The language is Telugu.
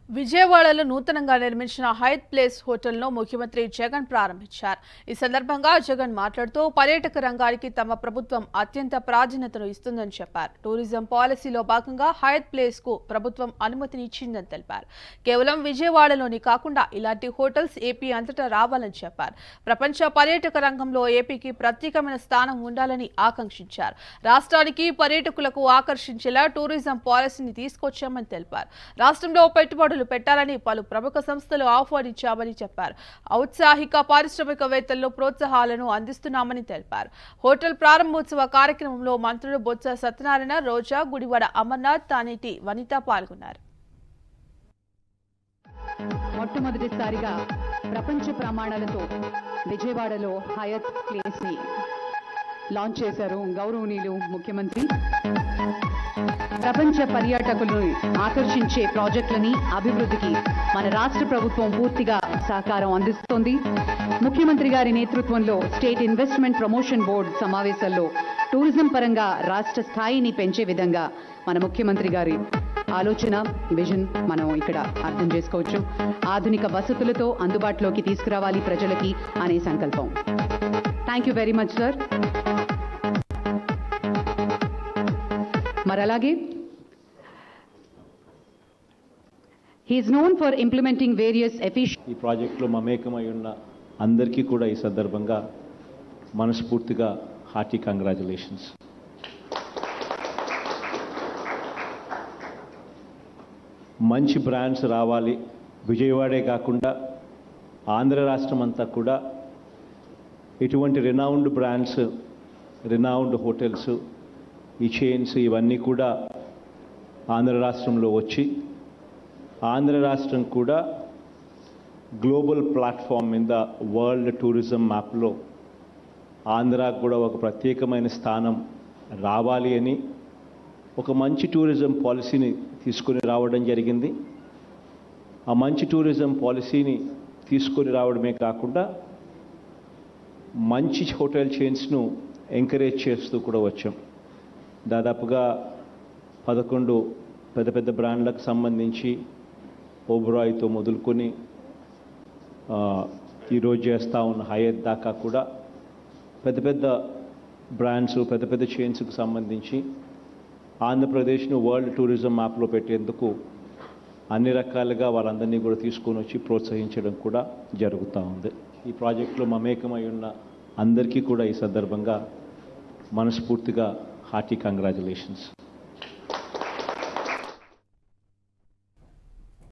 విజయవాడలో నూతనంగా నిర్మించిన హైత్ ప్లేస్ హోటల్ను ముఖ్యమంత్రి జగన్ ప్రారంభించారు ఈ సందర్భంగా జగన్ మాట్లాడుతూ పర్యాటక రంగానికి తమ ప్రభుత్వం అత్యంత ప్రాధాన్యతను ఇస్తుందని చెప్పారు టూరిజం పాలసీలో భాగంగా హైత్ ప్లేస్ కు ప్రభుత్వం అనుమతినిచ్చిందని తెలిపారు కేవలం విజయవాడలోని కాకుండా ఇలాంటి హోటల్స్ ఏపీ అంతటా రావాలని చెప్పారు ప్రపంచ పర్యాటక రంగంలో ఏపీకి ప్రత్యేకమైన స్థానం ఉండాలని ఆకాంక్షించారు రాష్ట్రానికి పర్యాటకులకు ఆకర్షించేలా టూరిజం పాలసీని తీసుకొచ్చామని తెలిపారు రాష్ట్రంలో పెట్టుబడులు పెట్టాలని పలు ప్రముఖ సంస్థలు ఆహ్వానించామని చెప్పారు ఔత్సాహిక పారిశ్రామికవేత్తల్లో ప్రోత్సాహాలను అందిస్తున్నామని తెలిపారు హోటల్ ప్రారంభోత్సవ కార్యక్రమంలో మంత్రులు బొత్స సత్యనారాయణ రోజా గుడివాడ అమర్నాథ్ తానేటి వనిత పాల్గొన్నారు మొట్టమొదటిసారిగా ప్రపంచ ప్రమాణాలతో విజయవాడలో హయత్ ప్లేస్ ని లాంచ్ చేశారు గౌరవనీయులు ముఖ్యమంత్రి ప్రపంచ పర్యాటకులను ఆకర్షించే ప్రాజెక్టులని అభివృద్ధికి మన రాష్ట్ర ప్రభుత్వం పూర్తిగా సహకారం అందిస్తోంది ముఖ్యమంత్రి గారి నేతృత్వంలో స్టేట్ ఇన్వెస్ట్మెంట్ ప్రమోషన్ బోర్డు సమావేశాల్లో టూరిజం పరంగా రాష్ట్ర స్థాయిని పెంచే విధంగా మన ముఖ్యమంత్రి గారి ఆలోచన విజన్ మనం ఇక్కడ అర్థం చేసుకోవచ్చు ఆధునిక వసతులతో అందుబాటులోకి తీసుకురావాలి ప్రజలకి అనే సంకల్పం thank you very much sir మరి అలాగే he is known for implementing various efficient ఈ ప్రాజెక్టులో మమేకమై ఉన్న అందరికీ కూడా ఈ సందర్భంగా మనస్ఫూర్తిగా హార్టీ కంగ్రాచులేషన్స్ మంచి బ్రాండ్స్ రావాలి విజయవాడే కాకుండా ఆంధ్ర రాష్ట్రం అంతా కూడా ఇటువంటి రినౌండ్ బ్రాండ్స్ రినౌండ్ హోటల్స్ ఈ చైన్స్ ఇవన్నీ కూడా ఆంధ్ర రాష్ట్రంలో వచ్చి ఆంధ్ర రాష్ట్రం కూడా గ్లోబల్ ప్లాట్ఫామ్ మీద వరల్డ్ టూరిజం మ్యాప్లో ఆంధ్రాకు కూడా ఒక ప్రత్యేకమైన స్థానం రావాలి అని ఒక మంచి టూరిజం పాలసీని తీసుకొని రావడం జరిగింది ఆ మంచి టూరిజం పాలసీని తీసుకొని రావడమే కాకుండా మంచి హోటల్ చైన్స్ను ఎంకరేజ్ చేస్తూ కూడా వచ్చాం దాదాపుగా పదకొండు పెద్ద పెద్ద బ్రాండ్లకు సంబంధించి ఓబ్రాయ్తో మొదలుకొని ఆ, ఈరోజు చేస్తూ ఉన్న హయత్ దాకా కూడా పెద్ద పెద్ద బ్రాండ్స్ పెద్ద పెద్ద చైన్స్కి సంబంధించి ఆంధ్రప్రదేశ్ను వరల్డ్ టూరిజం మ్యాప్లో పెట్టేందుకు అన్ని రకాలుగా వాళ్ళందరినీ కూడా తీసుకొని వచ్చి ప్రోత్సహించడం కూడా జరుగుతూ ఉంది ఈ ప్రాజెక్టులో మమేకమై ఉన్న అందరికీ కూడా ఈ సందర్భంగా మనస్ఫూర్తిగా హార్టీ కంగ్రాచులేషన్స్